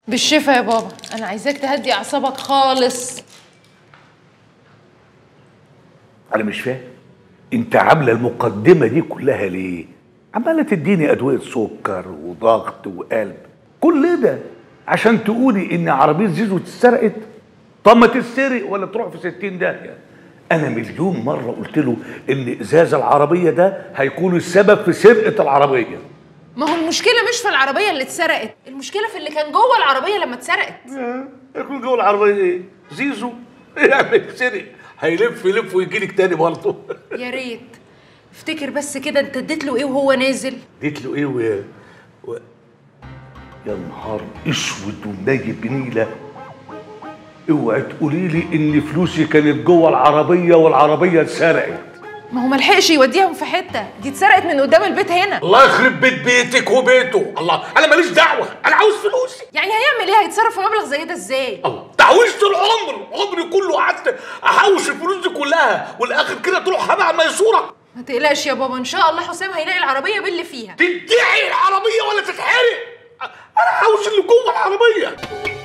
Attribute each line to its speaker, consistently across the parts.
Speaker 1: بالشفا يا بابا انا عايزاك تهدي اعصابك خالص
Speaker 2: انا مش فاهم انت عامله المقدمه دي كلها ليه عماله تديني ادويه سكر وضغط وقلب كل ده عشان تقولي ان عربيه زيزو اتسرقت طب ما تتسرق ولا تروح في 60 داهيه انا مليون مره قلت له ان ازاز العربيه ده هيكون السبب في سرقه العربيه
Speaker 1: ما هو المشكله مش في العربيه اللي اتسرقت المشكله في اللي كان جوه العربيه لما اتسرقت
Speaker 2: يكون جوه العربيه ايه زيزو يعمل سرق هيلف يلف ويجي لك تاني برضه
Speaker 1: يا ريت افتكر بس كده انت اديت له ايه وهو نازل
Speaker 2: اديت له ايه و... و... يا نهار اسود ونايب بنيله اوعي تقولي لي ان فلوسي كانت جوه العربيه والعربيه اتسرقت
Speaker 1: ما هو ملحقش يوديهم في حته دي اتسرقت من قدام البيت هنا
Speaker 2: الله يخرب بيت بيتك وبيته الله انا ماليش دعوه انا عاوز فلوسي
Speaker 1: يعني هيعمل ايه هيتصرف في مبلغ زي ده ازاي
Speaker 2: الله تعويشت العمر عمري كله قعدت احوش الفلوس دي كلها والاخر كده تروح هبع ميسوره
Speaker 1: ما تقلقش يا بابا ان شاء الله حسام هيلاقي العربيه باللي فيها
Speaker 2: تدعي العربيه ولا تتحرق انا عاوز اللي جوه العربيه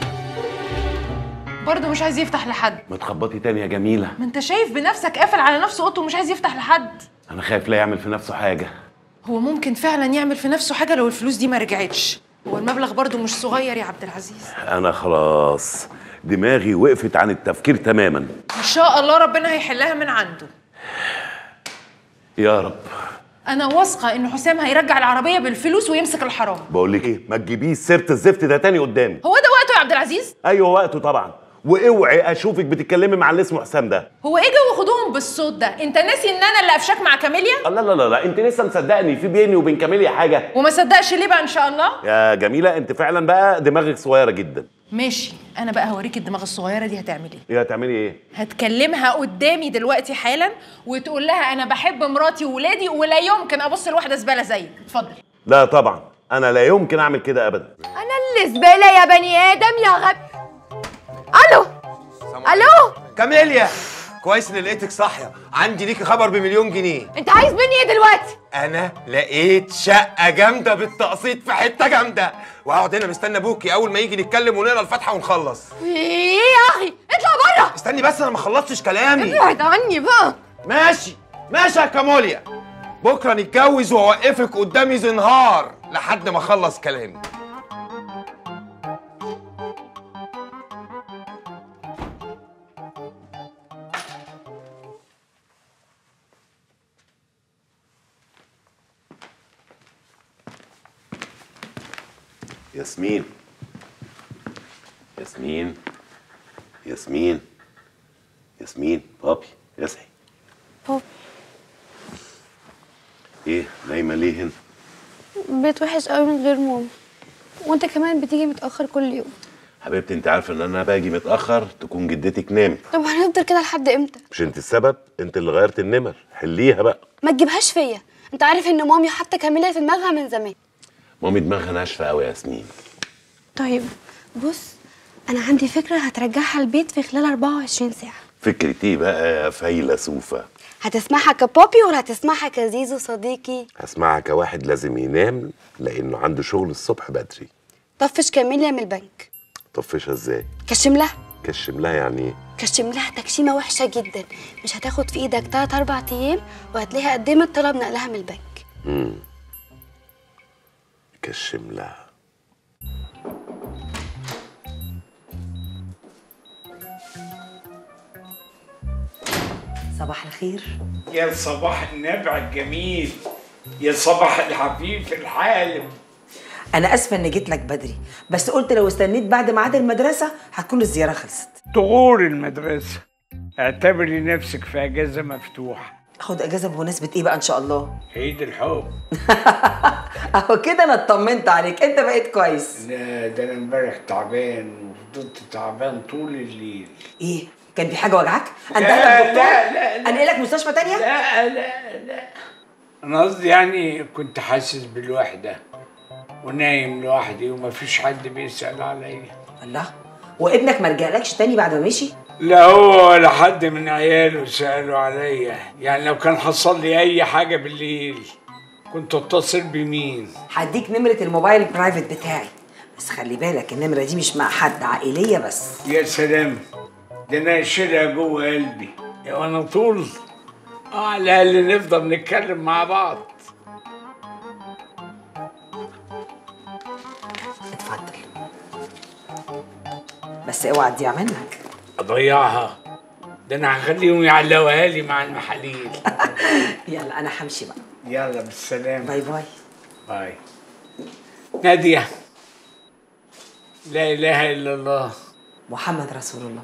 Speaker 1: برضه مش عايز يفتح لحد
Speaker 3: ما تخبطي تاني يا جميلة
Speaker 1: ما انت شايف بنفسك قافل على نفسه اوضته ومش عايز يفتح لحد
Speaker 3: أنا خايف لا يعمل في نفسه حاجة
Speaker 1: هو ممكن فعلا يعمل في نفسه حاجه لو الفلوس دي ما رجعتش هو المبلغ برضه مش صغير يا عبد العزيز
Speaker 3: أنا خلاص دماغي وقفت عن التفكير تماما
Speaker 1: ان شاء الله ربنا هيحلها من عنده
Speaker 3: يا رب
Speaker 1: انا واثقه ان حسام هيرجع العربيه بالفلوس ويمسك الحرام
Speaker 3: بقول لك ايه ما تجيبيش سيرة الزفت ده تاني قدامي
Speaker 1: هو ده وقته يا عبد العزيز
Speaker 3: أيوه وقته طبعا واوعي اشوفك بتتكلمي مع اللي اسمه حسام ده
Speaker 1: هو ايه جو خدوهم بالصوت ده انت ناسي ان انا اللي قفشاك مع كاميليا
Speaker 3: لا لا لا لا انت لسه مصدقني في بيني وبين كاميليا حاجه
Speaker 1: وما صدقش ليه بقى ان شاء الله
Speaker 3: يا جميله انت فعلا بقى دماغك صغيره جدا
Speaker 1: ماشي انا بقى هوريك الدماغ الصغيره دي هتعمل ايه
Speaker 3: ايه هتعملي ايه
Speaker 1: هتكلمها قدامي دلوقتي حالا وتقول لها انا بحب مراتي وولادي ولا يمكن ابص لواحده زباله زيك اتفضل
Speaker 3: لا طبعا انا لا يمكن اعمل كده ابدا
Speaker 4: انا اللي زباله يا بني ادم يا غبي الو الو
Speaker 5: كاميليا كويس ان لقيتك صاحيه عندي ليكي خبر بمليون جنيه
Speaker 4: انت عايز مني ايه دلوقتي
Speaker 5: انا لقيت شقه جامده بالتقسيط في حته جامده وهقعد هنا مستني ابوكي اول ما يجي نتكلم ونقرا الفاتحه ونخلص
Speaker 4: ايه يا اخي اطلع بره
Speaker 5: استني بس انا ما خلصتش كلامي
Speaker 4: ابعد عني بقى
Speaker 5: ماشي ماشي يا كاموليا بكره نتجوز واوقفك قدامي زنهار لحد ما اخلص كلامي
Speaker 3: ياسمين ياسمين ياسمين ياسمين بابي اصحي
Speaker 6: بابي.
Speaker 3: ايه نايمه ليه هنا
Speaker 6: بيت وحش قوي من غير ماما وانت كمان بتيجي متاخر كل يوم
Speaker 3: حبيبتي انت عارفه ان انا باجي متاخر تكون جدتك نامت
Speaker 6: طب هنفضل كده لحد امتى
Speaker 3: مش انت السبب انت اللي غيرت النمر حليها بقى
Speaker 6: ما تجيبهاش فيا انت عارف ان مامي حاطه كاميليا في دماغها من زمان
Speaker 3: مامي دماغها ناشفه قوي يا ياسمين
Speaker 6: طيب بص انا عندي فكره هترجعها البيت في خلال 24 ساعه
Speaker 3: فكرتي بقى يا فيلسوفه
Speaker 6: هتسمعها كبابي ولا هتسمعها كزيزو صديقي
Speaker 3: هسمعها كواحد لازم ينام لانه عنده شغل الصبح بدري
Speaker 6: طفش كاميليا من البنك
Speaker 3: طفشها ازاي
Speaker 6: كشم لها
Speaker 3: كشم لها يعني ايه
Speaker 6: كشم لها تكشيمه وحشه جدا مش هتاخد في ايدك 3 4 ايام وهتلاقيها قدمت طلب نقلها من البنك
Speaker 3: امم كشم لها
Speaker 7: صباح الخير
Speaker 8: يا صباح النبع الجميل يا صباح الحبيب الحالم
Speaker 7: انا اسفه اني جيت لك بدري بس قلت لو استنيت بعد ميعاد المدرسه هتكون الزياره خلصت
Speaker 8: طغور المدرسة اعتبري نفسك في اجازة مفتوحة
Speaker 7: اخد اجازه بمناسبه ايه بقى ان شاء الله
Speaker 8: عيد الحب
Speaker 7: اهو كده انا اطمنت عليك انت بقيت كويس
Speaker 8: لا ده انا امبارح تعبان وفضلت تعبان طول الليل
Speaker 7: ايه كان في حاجه وجعك
Speaker 8: لا،
Speaker 7: انتقلك دكتور
Speaker 8: لا، لا، لا.
Speaker 7: انقلك مستشفى تانية
Speaker 8: لا لا لا انا قصدي يعني كنت حاسس بالوحدة ونايم لوحدي ومفيش حد بيسأل عليا
Speaker 7: الله وابنك ما رجعلكش تاني بعد ما مشي
Speaker 8: لا هو ولا حد من عياله سألوا عليا يعني لو كان حصل لي أي حاجة بالليل كنت اتصل بمين
Speaker 7: هديك نمره الموبايل البرايفت بتاعي بس خلي بالك النمره دي مش مع حد عائليه بس
Speaker 8: يا سلام ده انا اشيلها جوه قلبي يا وانا طول اه على الاقل نفضل نتكلم مع بعض
Speaker 7: اتفضل بس اوعى تضيع منك
Speaker 8: اضيعها ده انا هخليهم يعلقوها لي مع المحاليل
Speaker 7: يلا انا همشي بقى
Speaker 8: يلا بالسلامه
Speaker 7: باي باي
Speaker 8: باي ناديه لا اله الا الله
Speaker 7: محمد رسول الله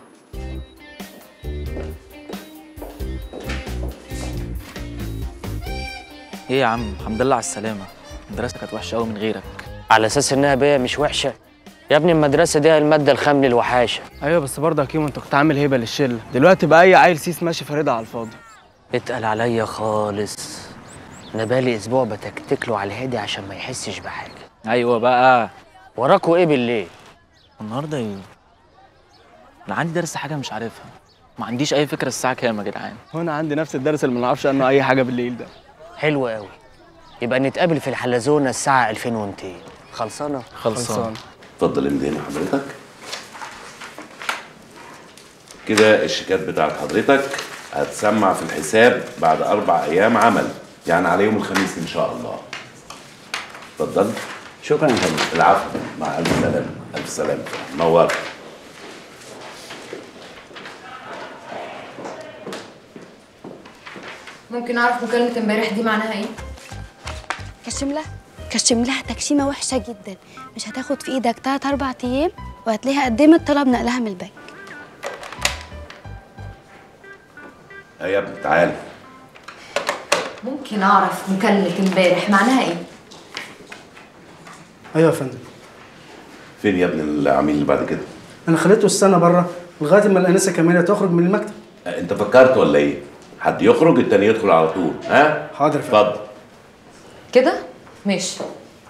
Speaker 9: ايه يا عم الحمد لله على السلامة المدرسة كانت وحشة قوي من غيرك
Speaker 10: على اساس انها بيئه مش وحشه يا ابني المدرسه دي الماده الخام للوحاشه
Speaker 11: ايوه بس برضه يا كيمو انت كنت عامل هيبه للشله دلوقتي بقى اي عيل سيس ماشي فاردها على الفاضي
Speaker 10: اتقل عليا خالص انا بقالي اسبوع بتكتكله على الهادي عشان ما يحسش بحاجه
Speaker 9: ايوه بقى
Speaker 10: وراكوا ايه بالليل
Speaker 9: النهاردة ايه انا عندي درس حاجة مش عارفها ما عنديش اي فكرة الساعة كام يا جدعان
Speaker 11: هو انا عندي نفس الدرس اللي ما نعرفش عنه اي حاجه بالليل ده
Speaker 10: حلو قوي يبقى نتقابل في الحلزونه الساعه 2200 خلصانه
Speaker 9: خلصان
Speaker 3: اتفضل امضينا حضرتك كده الشيكات بتاعت حضرتك هتسمع في الحساب بعد اربع ايام عمل يعني على يوم الخميس ان شاء الله اتفضل
Speaker 12: شكرا يا فندم
Speaker 3: العفو مع الف سلامه الف سلامه نورت
Speaker 13: ممكن اعرف مكالمه امبارح دي معناها ايه
Speaker 6: كشم لها كشم لها تكشيمه وحشه جدا مش هتاخد في ايدك تلات اربع ايام وهتلاقيها قدمت طلب نقلها من البنك
Speaker 3: يا يا ابني تعالى
Speaker 13: ممكن اعرف مكالمه امبارح معناها ايه
Speaker 14: ايوه يا فندم
Speaker 3: فين يا ابني العميل اللي بعد كده
Speaker 14: انا خليته السنه بره لغايه ما الانسه كمالة تخرج من المكتب
Speaker 3: انت فكرت ولا ايه حد يخرج التاني يدخل على طول ها
Speaker 14: حاضر
Speaker 3: اتفضل
Speaker 13: كده ماشي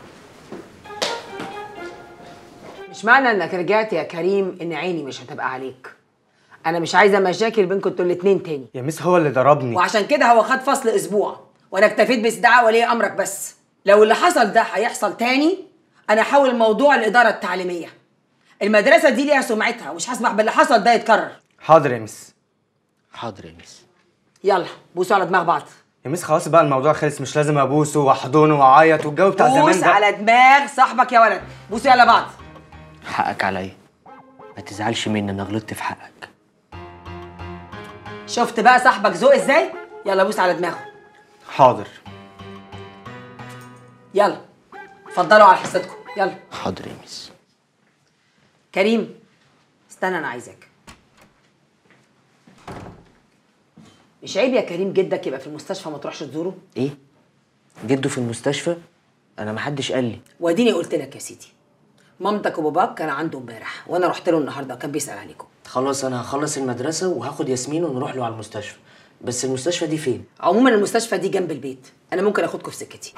Speaker 7: مش معنى انك رجعت يا كريم ان عيني مش هتبقى عليك انا مش عايزه مشاكل بينكم انتوا الاتنين تاني
Speaker 11: يا ميس هو اللي ضربني
Speaker 7: وعشان كده هو خد فصل اسبوع وانا اكتفيت باستدعاء ولي امرك بس لو اللي حصل ده هيحصل تاني انا هحول الموضوع الاداره التعليميه المدرسه دي ليها سمعتها ومش هسمح باللي حصل ده يتكرر
Speaker 11: حاضر يا ميس
Speaker 10: حاضر يا ميس
Speaker 7: يلا بوسوا على دماغ بعض
Speaker 11: يا ميس خلاص بقى الموضوع خلص مش لازم ابوسه واحضنه واعيط والجو بتاع زمان
Speaker 7: بوس
Speaker 11: ده
Speaker 7: على دماغ صاحبك يا ولد بوسوا يلا بعض
Speaker 10: حقك عليا ما تزعلش مني انا غلطت في حقك
Speaker 7: شفت بقى صاحبك ذوق ازاي يلا بوس على دماغه
Speaker 11: حاضر
Speaker 7: يلا اتفضلوا على حصتكم يلا
Speaker 10: حاضر يا ميس
Speaker 7: كريم استنى انا عايزك مش عيب يا كريم جدك يبقى في المستشفى ما تروحش تزوره
Speaker 10: ايه جده في المستشفى انا ما حدش قال لي
Speaker 7: واديني قلت لك يا سيدي مامتك وباباك كان عنده امبارح وانا رحت له النهارده كان بيسال عليكم
Speaker 10: خلاص انا هخلص المدرسه وهاخد ياسمين ونروح له على المستشفى بس المستشفى دي فين
Speaker 7: عموما المستشفى دي جنب البيت انا ممكن اخدكم في سكتي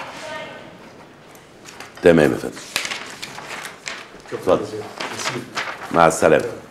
Speaker 3: تمام يا فندم اتفضل مع السلامه